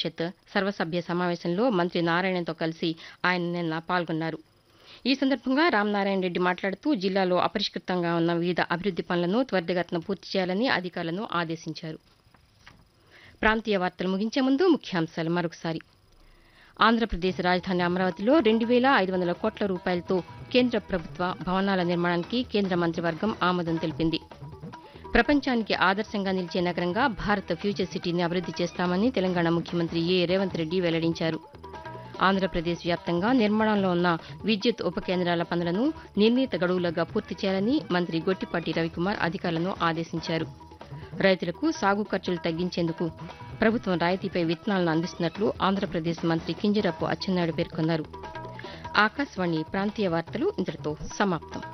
పరిషత్ సర్వసభ్య సమావేశంలో మంత్రి నారాయణతో కలిసి ఆయన నిన్న పాల్గొన్నారు ఈ సందర్భంగా రామనారాయణ రెడ్డి మాట్లాడుతూ జిల్లాలో అపరిష్కృతంగా ఉన్న వివిధ అభివృద్ది పనులను త్వరితగతిన పూర్తి చేయాలని అధికారులను ఆదేశించారు ప్రాంతీయ వార్తలు ముగించే ముందు ముఖ్యాంశాలు మరొకసారి ఆంధ్రప్రదేశ్ రాజధాని అమరావతిలో రెండు వేల ఐదు వందల కోట్ల రూపాయలతో కేంద్ర ప్రభుత్వ భవనాల నిర్మాణానికి కేంద్ర మంత్రివర్గం ఆమోదం తెలిపింది ప్రపంచానికి ఆదర్శంగా నిలిచే నగరంగా భారత్ ఫ్యూచర్ సిటీని అభివృద్ది చేస్తామని తెలంగాణ ముఖ్యమంత్రి ఏ రేవంత్ రెడ్డి వెల్లడించారు ఆంధ్రప్రదేశ్ వ్యాప్తంగా నిర్మాణంలో ఉన్న విద్యుత్ ఉప కేంద్రాల పనులను నిర్ణీత గడువులుగా పూర్తి చేయాలని మంత్రి గొట్టిపాటి రవికుమార్ అధికారులను ఆదేశించారు రైతులకు సాగు ఖర్చులు తగ్గించేందుకు ప్రభుత్వం రాయితీపై విత్తనాలను అందిస్తున్నట్లు ఆంధ్రప్రదేశ్ మంత్రి కింజరాపు అచ్చెన్నాయుడు పేర్కొన్నారు ఆకాశవాణి ప్రాంతీయ వార్తలు ఇంతటితో సమాప్తం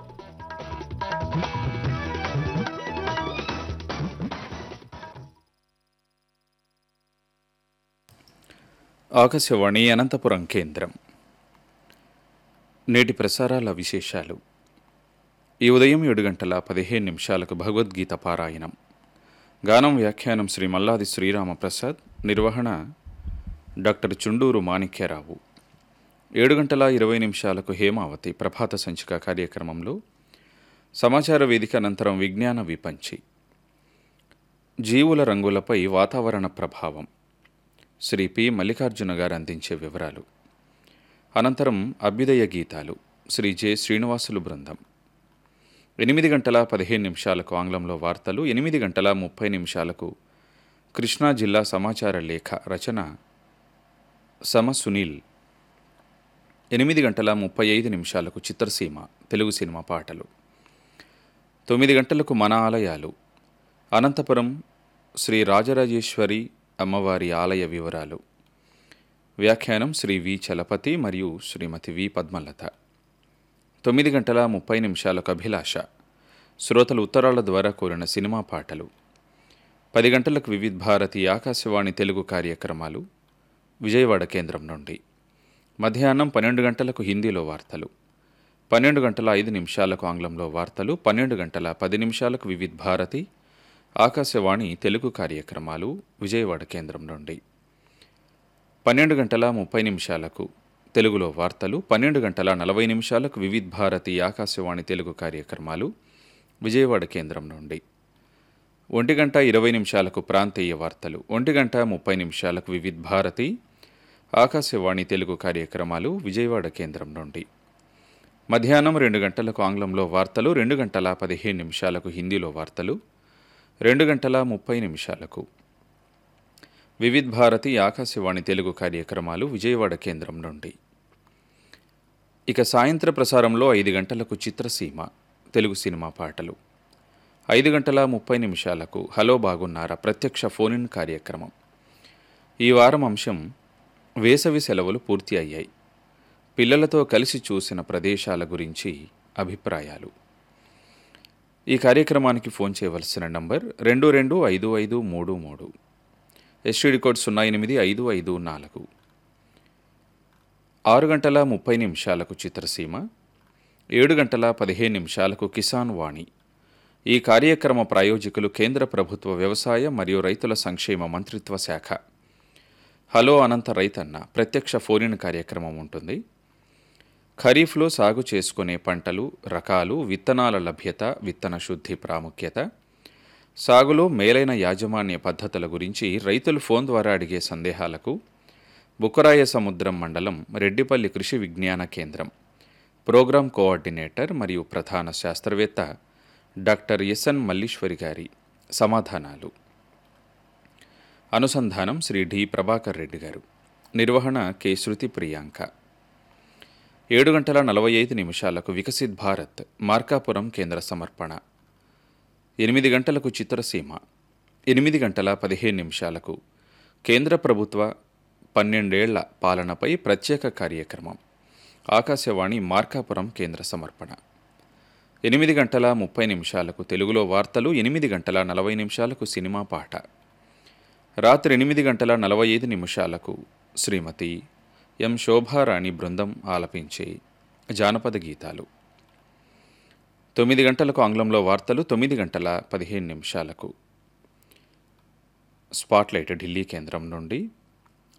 ఆకాశవాణి అనంతపురం కేంద్రం నేటి ప్రసారాల విశేషాలు ఈ ఉదయం ఏడు గంటల పదిహేను నిమిషాలకు భగవద్గీత పారాయణం గానం వ్యాఖ్యానం శ్రీ మల్లాది శ్రీరామప్రసాద్ నిర్వహణ డాక్టర్ చుండూరు మాణిక్యరావు ఏడు గంటల ఇరవై నిమిషాలకు హేమావతి ప్రభాత సంచిక కార్యక్రమంలో సమాచార వేదిక అనంతరం విజ్ఞాన విపంచి జీవుల రంగులపై వాతావరణ ప్రభావం శ్రీ పి మల్లికార్జున గారు అందించే వివరాలు అనంతరం అభ్యుదయ గీతాలు శ్రీ జె శ్రీనివాసులు బృందం ఎనిమిది గంటల పదిహేను నిమిషాలకు ఆంగ్లంలో వార్తలు ఎనిమిది గంటల ముప్పై నిమిషాలకు కృష్ణా జిల్లా సమాచార లేఖ రచన సమ సునీల్ ఎనిమిది గంటల ముప్పై ఐదు నిమిషాలకు చిత్రసీమ తెలుగు సినిమా పాటలు తొమ్మిది గంటలకు మన ఆలయాలు అనంతపురం శ్రీ రాజరాజేశ్వరి అమ్మవారి ఆలయ వివరాలు వ్యాఖ్యానం శ్రీ వి చలపతి మరియు శ్రీమతి వి పద్మలత తొమ్మిది గంటల ముప్పై నిమిషాలకు అభిలాష శ్రోతలు ఉత్తరాల ద్వారా కోరిన సినిమా పాటలు పది గంటలకు వివిధ్ భారతి ఆకాశవాణి తెలుగు కార్యక్రమాలు విజయవాడ కేంద్రం నుండి మధ్యాహ్నం పన్నెండు గంటలకు హిందీలో వార్తలు పన్నెండు గంటల ఐదు నిమిషాలకు ఆంగ్లంలో వార్తలు పన్నెండు గంటల పది నిమిషాలకు వివిధ్ భారతి ఆకాశవాణి తెలుగు కార్యక్రమాలు విజయవాడ కేంద్రం నుండి పన్నెండు గంటల ముప్పై నిమిషాలకు తెలుగులో వార్తలు పన్నెండు గంటల నలభై నిమిషాలకు వివిధ్ భారతి ఆకాశవాణి తెలుగు కార్యక్రమాలు విజయవాడ కేంద్రం నుండి ఒంటి గంట ఇరవై నిమిషాలకు ప్రాంతీయ వార్తలు ఒంటి గంట ముప్పై నిమిషాలకు వివిధ్ భారతి ఆకాశవాణి తెలుగు కార్యక్రమాలు విజయవాడ కేంద్రం నుండి మధ్యాహ్నం రెండు గంటలకు ఆంగ్లంలో వార్తలు రెండు గంటల పదిహేను నిమిషాలకు హిందీలో వార్తలు రెండు గంటల ముప్పై నిమిషాలకు వివిధ్ భారతి ఆకాశవాణి తెలుగు కార్యక్రమాలు విజయవాడ కేంద్రం నుండి ఇక సాయంత్ర ప్రసారంలో ఐదు గంటలకు చిత్రసీమ తెలుగు సినిమా పాటలు ఐదు గంటల ముప్పై నిమిషాలకు హలో బాగున్నారా ప్రత్యక్ష ఫోన్ ఇన్ కార్యక్రమం ఈ వారం అంశం వేసవి సెలవులు పూర్తి అయ్యాయి పిల్లలతో కలిసి చూసిన ప్రదేశాల గురించి అభిప్రాయాలు ఈ కార్యక్రమానికి ఫోన్ చేయవలసిన నంబర్ రెండు రెండు ఐదు ఐదు మూడు మూడు ఎస్టీడీ కోడ్ సున్నా ఎనిమిది ఐదు ఐదు నాలుగు ఆరు గంటల ముప్పై నిమిషాలకు చిత్రసీమ ఏడు గంటల పదిహేను నిమిషాలకు కిసాన్ వాణి ఈ కార్యక్రమ ప్రాయోజకులు కేంద్ర ప్రభుత్వ వ్యవసాయ మరియు రైతుల సంక్షేమ మంత్రిత్వ శాఖ హలో అనంత రైతన్న ప్రత్యక్ష ఫోన్ కార్యక్రమం ఉంటుంది ఖరీఫ్లో సాగు చేసుకునే పంటలు రకాలు విత్తనాల లభ్యత విత్తన శుద్ధి ప్రాముఖ్యత సాగులో మేలైన యాజమాన్య పద్ధతుల గురించి రైతులు ఫోన్ ద్వారా అడిగే సందేహాలకు బుక్కరాయ సముద్రం మండలం రెడ్డిపల్లి కృషి విజ్ఞాన కేంద్రం ప్రోగ్రాం కోఆర్డినేటర్ మరియు ప్రధాన శాస్త్రవేత్త డాక్టర్ ఎస్ఎన్ మల్లీశ్వరి గారి సమాధానాలు అనుసంధానం శ్రీ డి ప్రభాకర్ రెడ్డి గారు నిర్వహణ కె శృతి ప్రియాంక ఏడు గంటల నలభై ఐదు నిమిషాలకు వికసిత్ భారత్ మార్కాపురం కేంద్ర సమర్పణ ఎనిమిది గంటలకు చిత్రసీమ ఎనిమిది గంటల పదిహేను నిమిషాలకు కేంద్ర ప్రభుత్వ పన్నెండేళ్ల పాలనపై ప్రత్యేక కార్యక్రమం ఆకాశవాణి మార్కాపురం కేంద్ర సమర్పణ ఎనిమిది గంటల ముప్పై నిమిషాలకు తెలుగులో వార్తలు ఎనిమిది గంటల నలభై నిమిషాలకు సినిమా పాట రాత్రి ఎనిమిది గంటల నలభై ఐదు నిమిషాలకు శ్రీమతి ఎం శోభారాణి బృందం ఆలపించే జానపద గీతాలు తొమ్మిది గంటలకు ఆంగ్లంలో వార్తలు తొమ్మిది గంటల పదిహేను నిమిషాలకు స్పాట్లైట్ ఢిల్లీ కేంద్రం నుండి